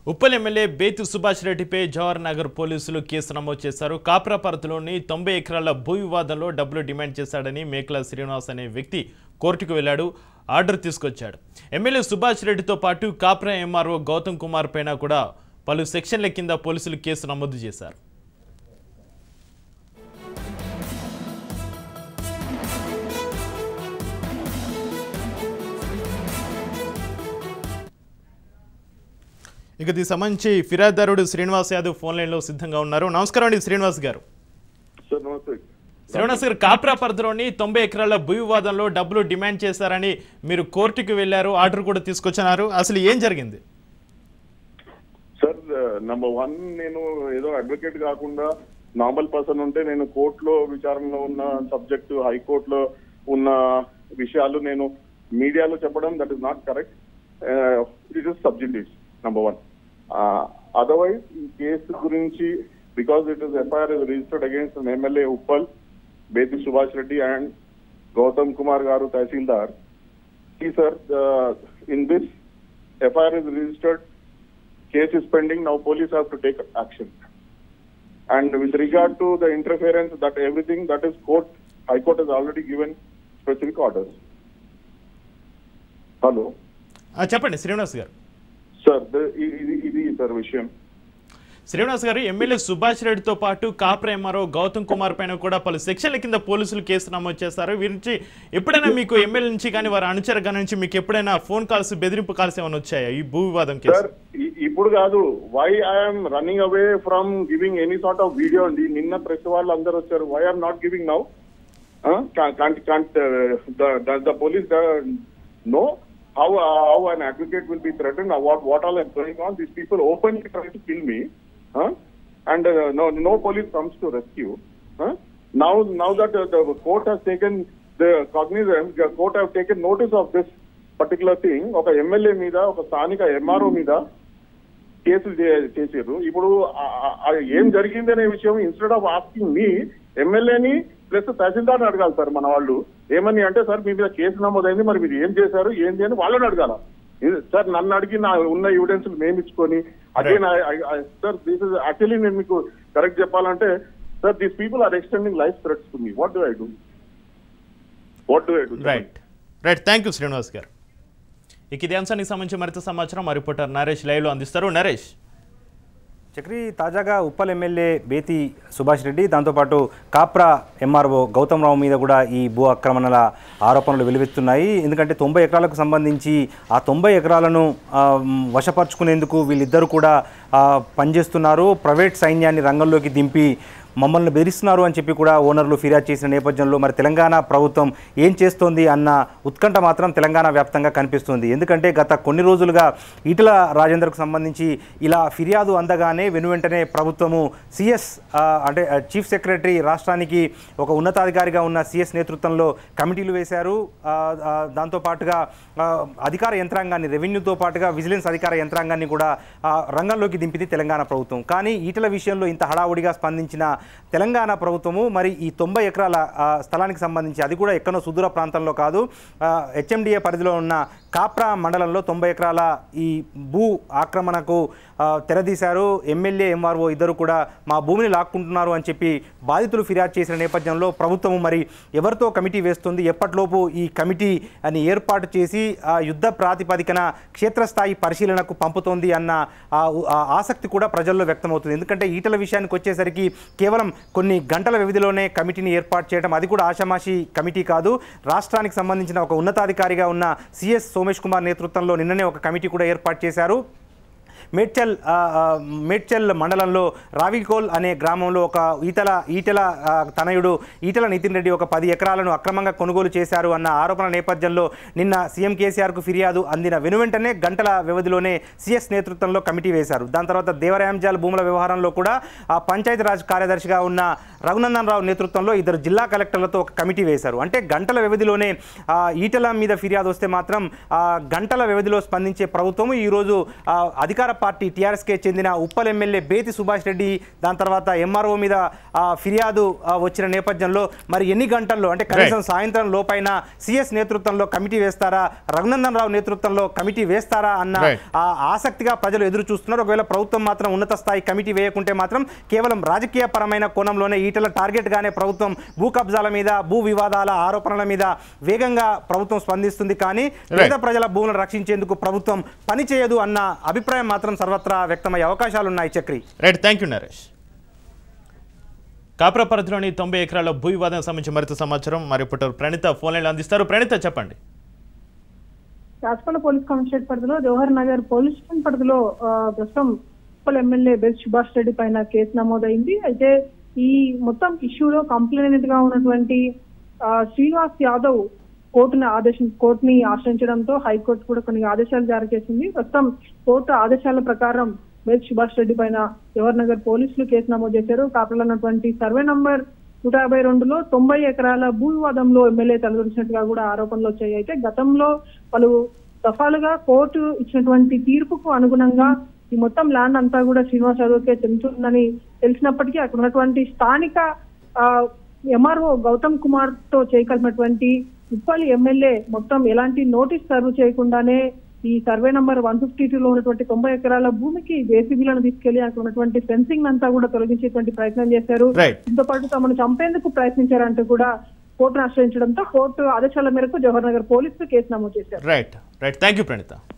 Uppal MLA బేతు Subhash రెడ్డిపై జవహర్ నగర్ పోలీసులు case నమోదు చేశారు కాప్రాపరతులోని తొంభై ఎకరాల భూ వివాదంలో డబ్బులు డిమాండ్ చేశాడని మేకల శ్రీనివాస్ అనే వ్యక్తి కోర్టుకు వెళ్లాడు ఆర్డర్ తీసుకొచ్చాడు ఎమ్మెల్యే సుభాష్ రెడ్డితో పాటు కాప్రా ఎంఆర్ఓ గౌతమ్ కుమార్ పైన కూడా పలు సెక్షన్ల కింద పోలీసులు కేసు నమోదు చేశారు ఇక దీనికి సంబంధించి ఫిర్యాదుదారుడు శ్రీనివాస్ యాదవ్ ఫోన్ లైన్లో సిద్ధంగా ఉన్నారు నమస్కారం అండి శ్రీనివాస్ గారు సార్ నమస్తే శ్రీనివాస్ గారు కాప్రా పరిధిలోని తొంభై ఎకరాల భూ వివాదంలో డబ్బులు డిమాండ్ చేశారని మీరు కోర్టుకు వెళ్ళారు ఆర్డర్ కూడా తీసుకొచ్చినారు అసలు ఏం జరిగింది సార్ నంబర్ వన్ నేను ఏదో అడ్వకేట్ కాకుండా నార్మల్ పర్సన్ ఉంటే నేను కోర్టులో విచారణలో ఉన్న సబ్జెక్టు హైకోర్టులో ఉన్న విషయాలు నేను మీడియాలో చెప్పడం that is not correct it is subjectives number one otherwise ఈ కేసు గురించి because it is FIR is registered against MLA Uppal Bethi Subhash Reddy and Gautam Kumar garu tahsildar See, sir, uh, in this FIR is registered, case is pending, now police have to take action. And with regard to the interference, that everything, that is court, High Court has already given specific orders. Hello, ఆ, చెప్పండి శ్రీనివాస్ గారు sir, the, ఇది ఇది sir విషయం శ్రీనివాస్ గారు MLA Subhash రెడ్డితో పాటు Kapra MRO Gautam Kumar పైన కూడా పలు సెక్షన్ల కింద పోలీసులు కేసు నమోదు చేశారు వీరి నుంచి ఎప్పుడైనా మీకు ఎమ్మెల్యే నుంచి కానీ వారి అనుచర గారి నుంచి మీకు ఎప్పుడైనా ఫోన్ కాల్స్ బెదిరింపు కాల్స్ ఏమైనా వచ్చాయా ఈ భూ వివాదం కేసు సార్ ఇ- ఇప్పుడు కాదు why I'm running away from giving any sort of video అండి నిన్న ప్రెస్ వాళ్ళు అందరు వచ్చారు why are not giving now can't can't uh, the does the police uh, know how uh, how an advocate will be threatened or what what all is going on these people openly try to kill me huh? and uh, no no police comes to rescue huh? now now that uh, the court has taken the cognizance the court have taken notice of this particular thing ఒక MLA మీద ఒక స్థానిక MRO మీద కేసులు చే- చేసారు ఇప్పుడు ఆ- ఆ- ఆ ఏం జరిగింది అనే విషయం ఇన్స్టెడ్ ఆఫ్ ఆస్కింగ్ మీ ఎమ్మెల్యేని ప్లస్ తహసీల్దార్ని అడగాలి సార్ మన వాళ్ళు ఏమని అంటే సార్ మీ మీద కేసు నమోదైంది మరి మీరు ఏం చేశారు ఏంది అని వాళ్ళని అడగాల ఇది- సార్ నన్ను అడిగి నా ఉన్న ఎవిడెన్స్ మేము ఇచ్చుకొని again sir this is actually నేను మీకు కరెక్ట్ చెప్పాలంటే sir these people are extending life threats to me what do I do what do I do right right thank you Srinivas garu ఇక ఇదే అంశానికి సంబంధించి మరింత సమాచారం మా రిపోర్టర్ నరేష్ లైవ్లో అందిస్తారు నరేష్ చక్రి తాజాగా ఉప్పల్ ఎమ్మెల్యే బేతి సుభాష్ రెడ్డి దాంతోపాటు కాప్రా ఎంఆర్ఓ గౌతమ్ రావు మీద కూడా ఈ భూ ఆక్రమణల ఆరోపణలు వెలువెత్తున్నాయి ఎందుకంటే తొంభై ఎకరాలకు సంబంధించి ఆ తొంభై ఎకరాలను ఆ, మ్, వశపరుచుకునేందుకు వీళ్ళిద్దరూ కూడా ఆ, పనిచేస్తున్నారు ప్రైవేట్ సైన్యాన్ని రంగంలోకి దింపి మమ్మల్ని బెదిరిస్తున్నారు అని చెప్పి కూడా ఓనర్లు ఫిర్యాదు చేసిన నేపథ్యంలో మరి తెలంగాణ ప్రభుత్వం ఏం చేస్తోంది అన్న ఉత్కంఠ మాత్రం తెలంగాణ వ్యాప్తంగా కనిపిస్తుంది ఎందుకంటే గత కొన్ని రోజులుగా ఈటల రాజేందర్కు సంబంధించి ఇలా ఫిర్యాదు అందగానే వెనువెంటనే ప్రభుత్వము సిఎస్ అంటే ఆ, చీఫ్ సెక్రటరీ రాష్ట్రానికి ఒక ఉన్నతాధికారిగా ఉన్న సిఎస్ నేతృత్వంలో కమిటీలు వేశారు ఆ, ఆ, దాంతోపాటుగా ఆ, అధికార యంత్రాంగాన్ని రెవెన్యూతో పాటుగా విజిలెన్స్ అధికార యంత్రాంగాన్ని కూడా ఆ, రంగంలోకి దింపింది తెలంగాణ ప్రభుత్వం కానీ ఈటల విషయంలో ఇంత హడావుడిగా స్పందించిన తెలంగాణ ప్రభుత్వము మరి ఈ తొంభై ఎకరాల ఆ, స్థలానికి సంబంధించి అది కూడా ఎక్కడో సుదూర ప్రాంతంలో కాదు హెచ్ఎండిఏ పరిధిలో ఉన్న కాప్రా మండలంలో తొంభై ఎకరాల ఈ భూ ఆక్రమణకు ఆ, తెరదీశారు ఎమ్మెల్యే ఎంఆర్ఓ ఇద్దరు కూడా మా భూమిని లాక్కుంటున్నారు అని చెప్పి బాధితులు ఫిర్యాదు చేసిన నేపథ్యంలో ప్రభుత్వం మరి ఎవరితో కమిటీ వేస్తుంది ఎప్పటిలోపు ఈ కమిటీ అని ఏర్పాటు చేసి ఆ యుద్ధ ప్రాతిపదికన క్షేత్రస్థాయి పరిశీలనకు పంపుతోంది అన్న ఆ ఉ- ఆ ఆసక్తి కూడా ప్రజల్లో వ్యక్తమవుతుంది ఎందుకంటే ఈటల విషయానికి వచ్చేసరికి కేవలం కొన్ని గంటల వ్యవధిలోనే కమిటీని ఏర్పాటు చేయడం అది కూడా ఆషామాషి కమిటీ కాదు రాష్ట్రానికి సంబంధించిన ఒక ఉన్నతాధికారిగా ఉన్న సిఎస్ సోమేష్ కుమార్ నేతృత్వంలో నిన్ననే ఒక కమిటీ కూడా ఏర్పాటు చేశారు మేడ్చల్ ఆ, ఆ, మేడ్చల్ మండలంలో రావికోల్ అనే గ్రామంలో ఒక ఈటల ఈటల ఆ, తనయుడు ఈటల నితిన్ రెడ్డి ఒక పది ఎకరాలను అక్రమంగా కొనుగోలు చేశారు అన్న ఆరోపణ నేపథ్యంలో నిన్న సీఎం కేసీఆర్కు ఫిర్యాదు అందిన వెనువెంటనే గంటల వ్యవధిలోనే సీఎస్ నేతృత్వంలో కమిటీ వేశారు దాని తర్వాత దేవరాయంజాల్ భూముల వ్యవహారంలో కూడా ఆ పంచాయతీరాజ్ కార్యదర్శిగా ఉన్న రఘునందన్ రావు నేతృత్వంలో ఇద్దరు జిల్లా కలెక్టర్లతో ఒక కమిటీ వేశారు అంటే గంటల వ్యవధిలోనే ఆ, ఈటల మీద ఫిర్యాదు వస్తే మాత్రం ఆ, గంటల వ్యవధిలో స్పందించే ప్రభుత్వం ఈరోజు ఆ, అధికార పార్టీ టీఆర్ఎస్కే చెందిన ఉప్పల్ ఎమ్మెల్యే బేతి సుభాష్ రెడ్డి దాని తర్వాత ఎంఆర్ఓ మీద ఆ, ఫిర్యాదు ఆ, వచ్చిన నేపథ్యంలో మరి ఎన్ని గంటల్లో అంటే కనీసం సాయంత్రం లోపైన సిఎస్ నేతృత్వంలో కమిటీ వేస్తారా రఘునందన్ రావు నేతృత్వంలో కమిటీ వేస్తారా అన్న Right. ఆ ఆసక్తిగా ప్రజలు ఎదురు చూస్తున్నారు ఒకవేళ ప్రభుత్వం మాత్రం ఉన్నత స్థాయి కమిటీ వేయకుంటే మాత్రం కేవలం రాజకీయ పరమైన కోణంలోనే ఈటల టార్గెట్ గానే ప్రభుత్వం భూ కబ్జాల మీద భూ వివాదాల ఆరోపణల మీద వేగంగా ప్రభుత్వం స్పందిస్తుంది కానీ పేద ప్రజల భూములను రక్షించేందుకు ప్రభుత్వం పని చేయదు అన్న అభిప్రాయం మాత్రం సర్వత్రా వ్యక్తమయ్యే అవకాశాలు ఉన్నాయి Chakri right thank you Naresh Kapra పరిధిలోని తొంభై ఎకరాల భూ వివాదం సంబంధించి మరింత సమాచారం మరి ఇప్పుడు ప్రణిత ఫోన్ లైన్లో అందిస్తారు ప్రణిత చెప్పండి రాచకొండ పోలీస్ కమిషనరేట్ పరిధిలో జవహర్ నగర్ పోలీస్ స్టేషన్ పరిధిలో ఆ, ప్రస్తుతం ఉప్పల్ ఎమ్మెల్యే బెస్ సుభాష్ రెడ్డి పైన కేసు నమోదైంది అయితే ఈ మొత్తం ఇష్యూలో కంప్లైంట్ గా ఉన్నటువంటి ఆ, శ్రీనివాస్ యాదవ్ కోర్టుని ఆదేశం కోర్టుని ఆశ్రయించడంతో హైకోర్టు కూడా కొన్ని ఆదేశాలు జారీ చేసింది ప్రస్తుతం కోర్టు ఆదేశాల ప్రకారం బెస్ సుభాష్ రెడ్డి పైన జవహర్ నగర్ పోలీసులు కేసు నమోదు చేశారు కాపలో ఉన్నటువంటి సర్వే నంబర్ నూట యాభై రెండులో తొంభై ఎకరాల భూ వివాదంలో ఎమ్మెల్యే తలదొరిచినట్టుగా కూడా ఆరోపణలు వచ్చాయి అయితే గతంలో పలు దఫాలుగా కోర్టు ఇచ్చినటువంటి తీర్పుకు అనుగుణంగా ఈ మొత్తం ల్యాండ్ అంతా కూడా శ్రీనివాస్ యాదవ్కే చెందుతుందని తెలిసినప్పటికీ అక్కడ ఉన్నటువంటి స్థానిక ఎంఆర్ఓ గౌతమ్ కుమార్ తో చేయగలిగినటువంటి ఉప్పల్ ఎమ్మెల్యే మొత్తం ఎలాంటి నోటీస్ సర్వ్ చేయకుండానే ఈ సర్వే నంబర్ వన్ ఫిఫ్టీ లో ఉన్నటువంటి తొంభై ఎకరాల భూమికి జేసీబీలను తీసుకెళ్లి అక్కడ ఉన్నటువంటి ఫెన్సింగ్ అంతా కూడా తొలగించేటువంటి ప్రయత్నం చేశారు Right. దీంతో పాటు తమను చంపేందుకు ప్రయత్నించారంటూ కూడా కోర్టును ఆశ్రయించడంతో కోర్టు ఆదేశాల మేరకు జవహర్ నగర్ పోలీసులు కేసు నమోదు చేశారు right right thank you Pranitha